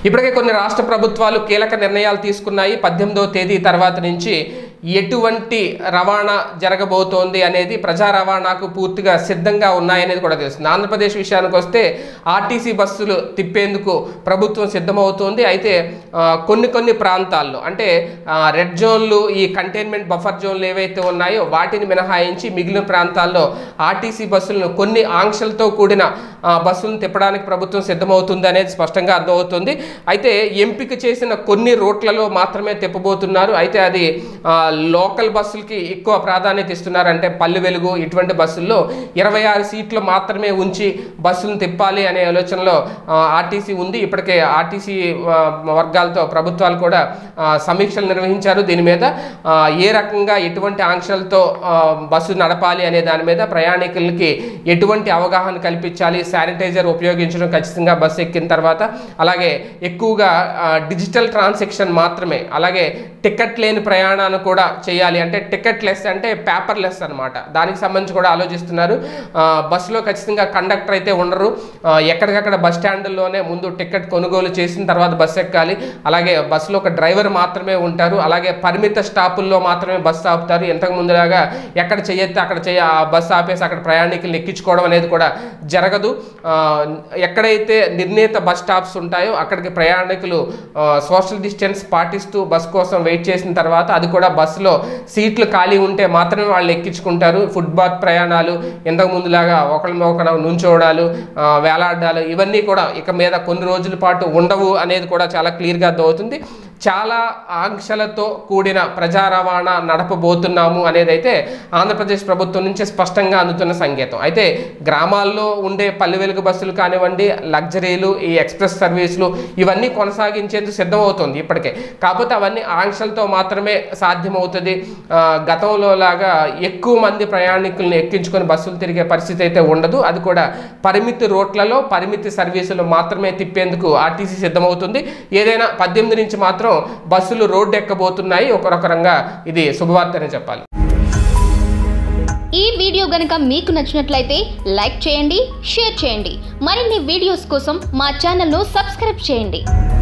ఇప్పటికే కొన్ని రాష్ట్ర ప్రభుత్వాలు కీలక నిర్ణయాలు తీసుకున్నాయి పద్దెనిమిదవ తేదీ తర్వాత నుంచి ఎటువంటి రవాణా జరగబోతోంది అనేది ప్రజా రవాణాకు పూర్తిగా సిద్ధంగా ఉన్నాయనేది కూడా తెలుస్తుంది ఆంధ్రప్రదేశ్ విషయానికి వస్తే ఆర్టీసీ బస్సులు తిప్పేందుకు ప్రభుత్వం సిద్ధమవుతోంది అయితే ఆ, కొన్ని కొన్ని ప్రాంతాల్లో అంటే ఆ, రెడ్ జోన్లు ఈ కంటైన్మెంట్ బఫర్ జోన్లు ఏవైతే ఉన్నాయో వాటిని మినహాయించి మిగిలిన ప్రాంతాల్లో ఆర్టీసీ బస్సులను కొన్ని ఆంక్షలతో కూడిన ఆ, బస్సులను తిప్పడానికి ప్రభుత్వం సిద్ధమవుతుంది అనేది స్పష్టంగా అర్థమవుతుంది అయితే ఎంపిక చేసిన కొన్ని రూట్లలో మాత్రమే తిప్పబోతున్నారు అయితే అది ఆ, లోకల్ బస్సులకి ఎక్కువ ప్రాధాన్యత ఇస్తున్నారు అంటే పల్లె వెలుగు ఇటువంటి బస్సుల్లో ఇరవై ఆరు సీట్లు మాత్రమే ఉంచి బస్సులను తిప్పాలి అనే ఆలోచనలో ఆ, ఆర్టీసీ ఉంది ఇప్పటికే ఆర్టీసీ ఆ, వర్గాలతో ప్రభుత్వాలు కూడా ఆ, సమీక్షలు నిర్వహించారు దీని మీద ఆ, ఏ రకంగా ఎటువంటి ఆంక్షలతో ఆ, బస్సు నడపాలి అనే దాని మీద ప్రయాణికులకి ఎటువంటి అవగాహన కల్పించాలి శానిటైజర్ ఉపయోగించడం ఖచ్చితంగా బస్సు ఎక్కిన తర్వాత అలాగే ఎక్కువగా ఆ, డిజిటల్ ట్రాన్సాక్షన్ మాత్రమే అలాగే టికెట్ లేని ప్రయాణాన్ని కూడా చేయాలి అంటే టికెట్ లెస్ అంటే పేపర్ లెస్ అనమాట దానికి సంబంధించి కూడా ఆలోచిస్తున్నారు ఆ, బస్సులో ఖచ్చితంగా కండక్టర్ అయితే ఉండరు ఆ, ఎక్కడికక్కడ బస్ స్టాండ్లోనే ముందు టికెట్ కొనుగోలు చేసిన తర్వాత బస్సు ఎక్కాలి అలాగే బస్సులో ఒక డ్రైవర్ మాత్రమే ఉంటారు అలాగే పరిమిత స్టాపుల్లో మాత్రమే బస్సు ఆపుతారు ఇంతకు ముందులాగా ఎక్కడ చేయొద్దు అక్కడ చేయ ఆ బస్సు ఆపేసి అక్కడ ప్రయాణికులను ఎక్కించుకోవడం అనేది కూడా జరగదు ఆ, ఎక్కడైతే నిర్ణీత బస్ స్టాప్స్ ఉంటాయో అక్కడికి ప్రయాణికులు సోషల్ డిస్టెన్స్ పాటిస్తూ బస్ కోసం వెయిట్ చేసిన తర్వాత అది కూడా బస్సులో సీట్లు ఖాళీ ఉంటే మాత్రమే వాళ్ళు ఎక్కించుకుంటారు ఫుట్బాత్ ప్రయాణాలు ఇంతకు ముందులాగా ఒకరి ఒకరు నుంచోవడాలు ఆ, వేలాడాలు ఇవన్నీ కూడా ఇక మీద కొన్ని రోజుల పాటు ఉండవు అనేది కూడా చాలా క్లియర్గా అర్థమవుతుంది చాలా ఆంక్షలతో కూడిన ప్రజా రవాణా నడపబోతున్నాము అనేది అయితే ఆంధ్రప్రదేశ్ ప్రభుత్వం నుంచి స్పష్టంగా అందుతున్న సంకేతం అయితే గ్రామాల్లో ఉండే పల్లె వెలుగు బస్సులు కానివ్వండి లగ్జరీలు ఈ ఎక్స్ప్రెస్ సర్వీసులు ఇవన్నీ కొనసాగించేందుకు సిద్ధమవుతుంది ఇప్పటికే కాకపోతే అవన్నీ ఆంక్షలతో మాత్రమే సాధ్యమవుతుంది ఆ, గతంలో లాగా ఎక్కువ మంది ప్రయాణికులను ఎక్కించుకొని బస్సులు తిరిగే పరిస్థితి అయితే ఉండదు అది కూడా పరిమితి రోడ్లలో పరిమితి సర్వీసులు మాత్రమే తిప్పేందుకు ఆర్టీసీ సిద్ధమవుతుంది ఏదైనా పద్దెనిమిది నుంచి మాత్రం బస్సులు రోడ్డు ఎక్కబోతున్నాయి ఒక రకంగా ఇది శుభవార్త అని చెప్పాలి ఈ వీడియో గనుక మీకు నచ్చినట్లయితే లైక్ చేయండి షేర్ చేయండి మరిన్ని వీడియోస్ కోసం మా ఛానల్ను సబ్స్క్రైబ్ చేయండి